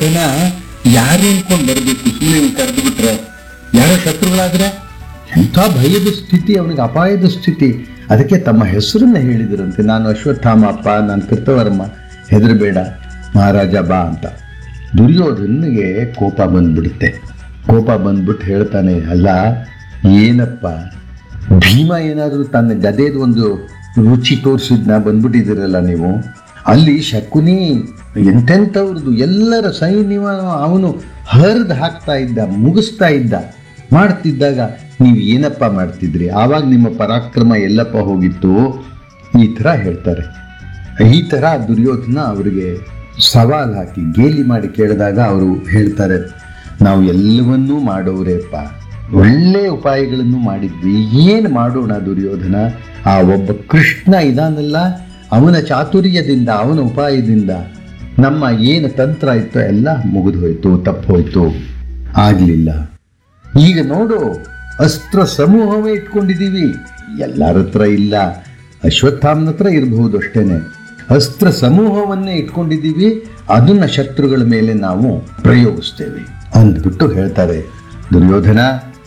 ದುರ್ಯೋಧನ ಯಾರು ಅನ್ಕೊಂಡ್ ಬರ್ಬೇಕು ಸುಮ್ಮನೆ ಕರೆದು ಬಿಟ್ರೆ ಯಾರೋ ಶತ್ರುಗಳಾದ್ರೆ ಎಂಥ ಭಯದ ಸ್ಥಿತಿ ಅವನಿಗೆ ಅಪಾಯದ ಸ್ಥಿತಿ ಅದಕ್ಕೆ ತಮ್ಮ ಹೆಸರನ್ನ ಹೇಳಿದ್ರಂತೆ ನಾನು ಅಶ್ವತ್ಥಾಮ ಅಪ್ಪ ನಾನು ಕೃತವರ್ಮ ಹೆದರಬೇಡ ಮಹಾರಾಜ ಬಾ ಅಂತ ದುರ್ಯೋಧನಿಗೆ ಕೋಪ ಬಂದ್ಬಿಡುತ್ತೆ ಕೋಪ ಬಂದ್ಬಿಟ್ಟು ಹೇಳ್ತಾನೆ ಅಲ್ಲ ಏನಪ್ಪ ಭೀಮ ಏನಾದರೂ ತನ್ನ ಗದೆದು ಒಂದು ರುಚಿ ತೋರಿಸಿದ್ನ ಬಂದ್ಬಿಟ್ಟಿದ್ದೀರಲ್ಲ ನೀವು ಅಲ್ಲಿ ಶಕುನಿ ಎಂತೆಂಥವ್ರದ್ದು ಎಲ್ಲರ ಸೈನ್ಯ ಅವನು ಹರಿದು ಹಾಕ್ತಾ ಇದ್ದ ಮುಗಿಸ್ತಾ ಇದ್ದ ಮಾಡ್ತಿದ್ದಾಗ ನೀವು ಏನಪ್ಪ ಮಾಡ್ತಿದ್ರಿ ಆವಾಗ ನಿಮ್ಮ ಪರಾಕ್ರಮ ಎಲ್ಲಪ್ಪ ಹೋಗಿತ್ತು ಈ ಥರ ಹೇಳ್ತಾರೆ ಈ ಥರ ದುರ್ಯೋಧನ ಅವರಿಗೆ ಸವಾಲ್ ಹಾಕಿ ಗೇಲಿ ಮಾಡಿ ಕೇಳಿದಾಗ ಅವರು ಹೇಳ್ತಾರೆ ನಾವು ಎಲ್ಲವನ್ನೂ ಮಾಡೋರೇಪ್ಪ ಒಳ್ಳೆ ಉಪಾಯಗಳನ್ನು ಮಾಡಿದ್ವಿ ಏನು ಮಾಡೋಣ ದುರ್ಯೋಧನ ಆ ಒಬ್ಬ ಕೃಷ್ಣ ಇದಾನಲ್ಲ ಅವನ ಚಾತುರ್ಯದಿಂದ ಅವನ ಉಪಾಯದಿಂದ ನಮ್ಮ ಏನು ತಂತ್ರ ಇತ್ತೋ ಎಲ್ಲ ಮುಗಿದು ಹೋಯ್ತು ತಪ್ಪು ಹೋಯ್ತು ಆಗಲಿಲ್ಲ ಈಗ ನೋಡು ಅಸ್ತ್ರ ಸಮೂಹವೇ ಇಟ್ಕೊಂಡಿದ್ದೀವಿ ಎಲ್ಲರ ಹತ್ರ ಇಲ್ಲ ಅಶ್ವತ್ಥಾಮನ ಹತ್ರ ಇರಬಹುದು ಅಷ್ಟೇನೆ ಅಸ್ತ್ರ ಸಮೂಹವನ್ನೇ ಇಟ್ಕೊಂಡಿದ್ದೀವಿ ಅದನ್ನ ಶತ್ರುಗಳ ಮೇಲೆ ನಾವು ಪ್ರಯೋಗಿಸ್ತೇವೆ ಅಂದ್ಬಿಟ್ಟು ಹೇಳ್ತಾರೆ ದುರ್ಯೋಧನ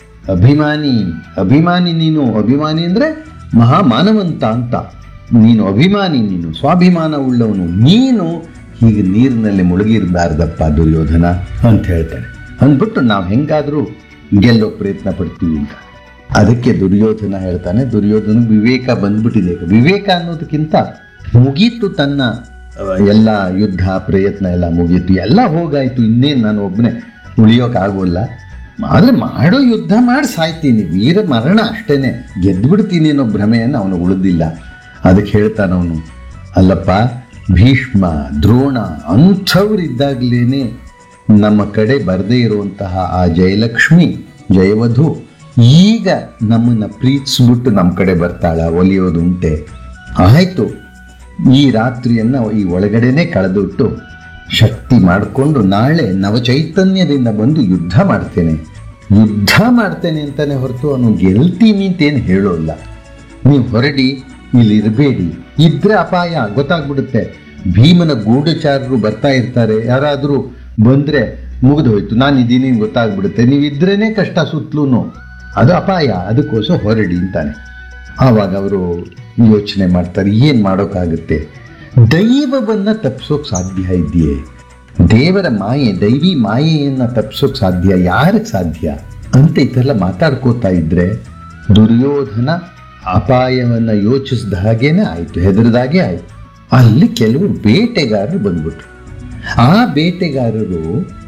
ಅಭಿಮಾನಿ ಅಭಿಮಾನಿ ನೀನು ಅಭಿಮಾನಿ ಅಂದ್ರೆ ಮಹಾಮಾನವಂತ ಅಂತ ನೀನು ಅಭಿಮಾನಿ ನೀನು ಸ್ವಾಭಿಮಾನ ಉಳ್ಳವನು ನೀನು ಹೀಗೆ ನೀರಿನಲ್ಲಿ ಮುಳುಗಿರಬಾರ್ದಪ್ಪ ದುರ್ಯೋಧನ ಅಂತ ಹೇಳ್ತಾರೆ ಅಂದ್ಬಿಟ್ಟು ನಾವು ಹೆಂಗಾದ್ರೂ ಗೆಲ್ಲೋ ಪ್ರಯತ್ನ ಪಡ್ತೀವಿ ಅಂತ ಅದಕ್ಕೆ ದುರ್ಯೋಧನ ಹೇಳ್ತಾನೆ ದುರ್ಯೋಧನ ವಿವೇಕ ಬಂದ್ಬಿಟ್ಟಿದೆ ಈಗ. ವಿವೇಕ ಅನ್ನೋದಕ್ಕಿಂತ ಮುಗೀತು ತನ್ನ ಆ, ಎಲ್ಲ ಯುದ್ಧ ಪ್ರಯತ್ನ ಎಲ್ಲ ಮುಗೀತು ಎಲ್ಲ ಹೋಗಾಯ್ತು ಇನ್ನೇನು ನಾನು ಒಬ್ಬನೇ ಉಳಿಯೋಕ್ಕಾಗೋಲ್ಲ ಆದರೆ ಮಾಡೋ ಯುದ್ಧ ಮಾಡಿ ಸಾಯ್ತೀನಿ ವೀರ ಮರಣ ಅಷ್ಟೇನೆ ಗೆದ್ದುಬಿಡ್ತೀನಿ ಅನ್ನೋ ಭ್ರಮೆಯನ್ನು ಅವನು ಉಳಿದಿಲ್ಲ ಅದಕ್ಕೆ ಹೇಳ್ತಾನೆ ಅವನು ಅಲ್ಲಪ್ಪ ಭೀಷ್ಮ ದ್ರೋಣ ಅಂಥವ್ರಿದ್ದಾಗಲೇ ನಮ್ಮ ಕಡೆ ಬರದೇ ಇರುವಂತಹ ಆ ಜಯಲಕ್ಷ್ಮಿ ಜಯವಧು ಈಗ ನಮ್ಮನ್ನ ಪ್ರೀತಿಸ್ಬಿಟ್ಟು ನಮ್ಮ ಕಡೆ ಬರ್ತಾಳ ಒಲಿಯೋದುಂಟೆ ಆಯ್ತು ಈ ರಾತ್ರಿಯನ್ನ ಈ ಒಳಗಡೆನೆ ಕಳೆದುಬಿಟ್ಟು ಶಕ್ತಿ ಮಾಡಿಕೊಂಡು ನಾಳೆ ನವಚೈತನ್ಯದಿಂದ ಬಂದು ಯುದ್ಧ ಮಾಡ್ತೇನೆ ಯುದ್ಧ ಮಾಡ್ತೇನೆ ಅಂತಾನೆ ಹೊರತು ಅವನು ಗೆಲ್ತೀನಿ ಅಂತೇನು ಹೇಳೋಲ್ಲ ನೀವು ಹೊರಡಿ ಇಲ್ಲಿ ಇರಬೇಡಿ ಇದ್ರೆ ಅಪಾಯ ಗೊತ್ತಾಗ್ಬಿಡುತ್ತೆ ಭೀಮನ ಗೂಢಚಾರರು ಬರ್ತಾ ಇರ್ತಾರೆ ಯಾರಾದರೂ ಬಂದ್ರೆ ಮುಗಿದು ಹೋಯ್ತು ನಾನು ಇದ್ದೀನಿ ಗೊತ್ತಾಗ್ಬಿಡುತ್ತೆ ನೀವು ಇದ್ರೇನೆ ಕಷ್ಟ ಸುತ್ತಲೂ ಅದು ಅಪಾಯ ಅದಕ್ಕೋಸ್ಕರ ಹೊರಡಿ ಅಂತಾನೆ ಆವಾಗ ಅವರು ಯೋಚನೆ ಮಾಡ್ತಾರೆ ಏನು ಮಾಡೋಕ್ಕಾಗುತ್ತೆ ದೈವವನ್ನ ತಪ್ಪಿಸೋಕ್ ಸಾಧ್ಯ ಇದೆಯೇ ದೇವರ ಮಾಯೆ ದೈವಿ ಮಾಯೆಯನ್ನ ತಪ್ಪಿಸೋಕ್ ಸಾಧ್ಯ ಯಾರಿಗೆ ಸಾಧ್ಯ ಅಂತ ಇದೆಲ್ಲ ಮಾತಾಡ್ಕೋತಾ ಇದ್ರೆ ದುರ್ಯೋಧನ ಅಪಾಯವನ್ನ ಯೋಚಿಸಿದ ಹಾಗೇನೆ ಆಯ್ತು ಹೆದರಿದಾಗೆ ಆಯ್ತು ಅಲ್ಲಿ ಕೆಲವು ಬೇಟೆಗಾರರು ಬಂದ್ಬಿಟ್ರು ಆ ಬೇಟೆಗಾರರು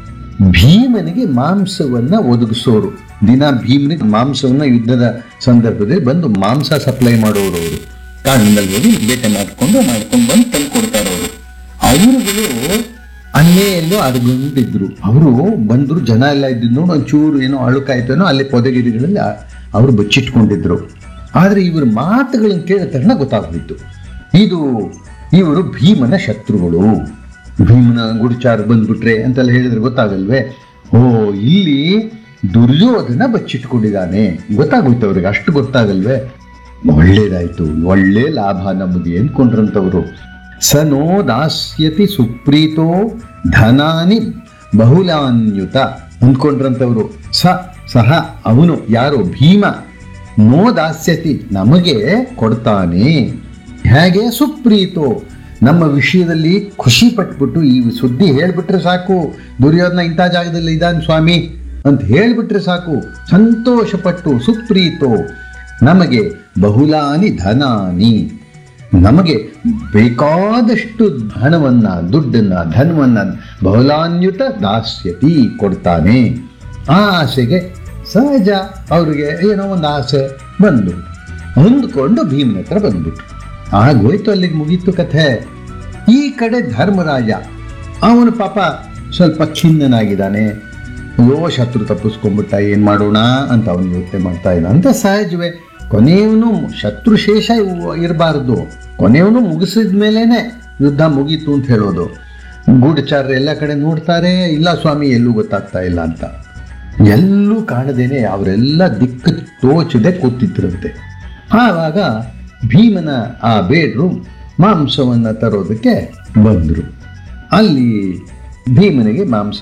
ಭೀಮನಿಗೆ ಮಾಂಸವನ್ನ ಒದಗಿಸೋರು ದಿನ ಭೀಮನಿಗೆ ಮಾಂಸವನ್ನ ಯುದ್ಧದ ಸಂದರ್ಭದಲ್ಲಿ ಬಂದು ಮಾಂಸ ಸಪ್ಲೈ ಮಾಡೋರು ಅವರು ಕಾಡಿನಲ್ಲಿ ಹೋಗಿ ಬೇಟೆ ಮಾಡ್ಕೊಂಡು ಮಾಡ್ಕೊಂಡು ಬಂದು ತಂದು ಕೊಡ್ತಾರೆ ಅವರು ಅವರುಗಳು ಅಲ್ಲೇ ಎಲ್ಲೋ ಅರ್ಗೊಂಡಿದ್ರು ಅವರು ಬಂದ್ರು ಜನ ಎಲ್ಲ ಇದ್ದಿದ್ದು ನೋಡಿ ಒಂಚೂರು ಏನೋ ಅಳುಕಾಯ್ತೇನೋ ಅಲ್ಲಿ ಪೊದಗಿರಿಗಳಲ್ಲಿ ಆ- ಅವರು ಬಚ್ಚಿಟ್ಕೊಂಡಿದ್ರು ಆದ್ರೆ ಇವ್ರ ಮಾತುಗಳನ್ನು ಕೇಳಿದ ತಕ್ಷಣ ಗೊತ್ತಾಗ್ಬಿಟ್ಟು ಇದು ಇವರು ಭೀಮನ ಶತ್ರುಗಳು ಭೀಮನ ಗುರುಚಾರ ಬಂದ್ಬಿಟ್ರೆ ಅಂತೆಲ್ಲ ಹೇಳಿದ್ರೆ ಗೊತ್ತಾಗಲ್ವೇ ಓ ಇಲ್ಲಿ ದುರ್ಯೋಧನ ಬಚ್ಚಿಟ್ಕೊಂಡಿದ್ದಾನೆ ಗೊತ್ತಾಗೋಯ್ತು ಅವ್ರಿಗೆ ಅಷ್ಟು ಗೊತ್ತಾಗಲ್ವೇ ಒಳ್ಳೇದಾಯ್ತು ಒಳ್ಳೆ ಲಾಭ ನಮಗೆ ಅನ್ಕೊಂಡ್ರಂತವ್ರು ಸ ನೋ ದಾಸ್ಯತಿ ಸುಪ್ರೀತೋ ಧನಾನಿ ಬಹುಲಾನ್ಯುತ ಅಂದ್ಕೊಂಡ್ರಂತವ್ರು ಸ ಸಹ ಅವನು ಯಾರು ಭೀಮ ನೋ ದಾಸ್ಯತಿ ನಮಗೆ ಕೊಡ್ತಾನೆ ಹೇಗೆ ಸುಪ್ರೀತೋ ನಮ್ಮ ವಿಷಯದಲ್ಲಿ ಖುಷಿ ಪಟ್ಬಿಟ್ಟು ಈ ಸುದ್ದಿ ಹೇಳ್ಬಿಟ್ರೆ ಸಾಕು ದುರ್ಯೋಧನ ಇಂಥ ಜಾಗದಲ್ಲಿ ಇದ್ದಾನೆ ಸ್ವಾಮಿ ಅಂತ ಹೇಳ್ಬಿಟ್ರೆ ಸಾಕು ಸಂತೋಷಪಟ್ಟು ಸುಪ್ರೀತೋ ನಮಗೆ ಬಹುಲಾನಿ ಧನಾನಿ ನಮಗೆ ಬೇಕಾದಷ್ಟು ಹಣವನ್ನ ದುಡ್ಡನ್ನ ಧನವನ್ನ ಬಹುಲಾನ್ಯುತ ದಾಸ್ಯತಿ ಕೊಡ್ತಾನೆ ಆ ಆಸೆಗೆ ಸಹಜ ಅವ್ರಿಗೆ ಏನೋ ಒಂದು ಆಸೆ ಬಂದು ಹೊಂದ್ಕೊಂಡು ಭೀಮನ ಹತ್ರ ಬಂದ್ಬಿಟ್ರು ಆಗೋಯ್ತು ಅಲ್ಲಿಗೆ ಮುಗೀತು ಕಥೆ ಈ ಕಡೆ ಧರ್ಮರಾಜ ಅವನು ಪಾಪ ಸ್ವಲ್ಪ ಖಿನ್ನನಾಗಿದ್ದಾನೆ ಅಯ್ಯೋ ಶತ್ರು ತಪ್ಪಿಸ್ಕೊಂಡ್ಬಿಟ್ಟ ಏನ್ ಮಾಡೋಣ ಅಂತ ಅವನು ಯೋಚನೆ ಮಾಡ್ತಾ ಇದ್ದ ಅಂತ ಸಹಜವೇ ಕೊನೆಯವನು ಶತ್ರು ಶೇಷ ಇರಬಾರ್ದು ಕೊನೆಯವನು ಮುಗಿಸಿದ ಮೇಲೇನೆ ಯುದ್ಧ ಮುಗೀತು ಅಂತ ಹೇಳೋದು ಗೂಢಚಾರರು ಎಲ್ಲ ಕಡೆ ನೋಡ್ತಾರೆ ಇಲ್ಲ ಸ್ವಾಮಿ ಎಲ್ಲೂ ಗೊತ್ತಾಗ್ತಾ ಇಲ್ಲ ಅಂತ ಎಲ್ಲೂ ಕಾಣದೇನೆ ಅವರೆಲ್ಲ ದಿಕ್ಕು ತೋಚದೆ ಕೂತಿದ್ರಂತೆ ಆವಾಗ ಭೀಮನ ಆ ಬೇಡ್ರು ಮಾಂಸವನ್ನ ತರೋದಕ್ಕೆ ಬಂದರು ಅಲ್ಲಿ ಭೀಮನಿಗೆ ಮಾಂಸ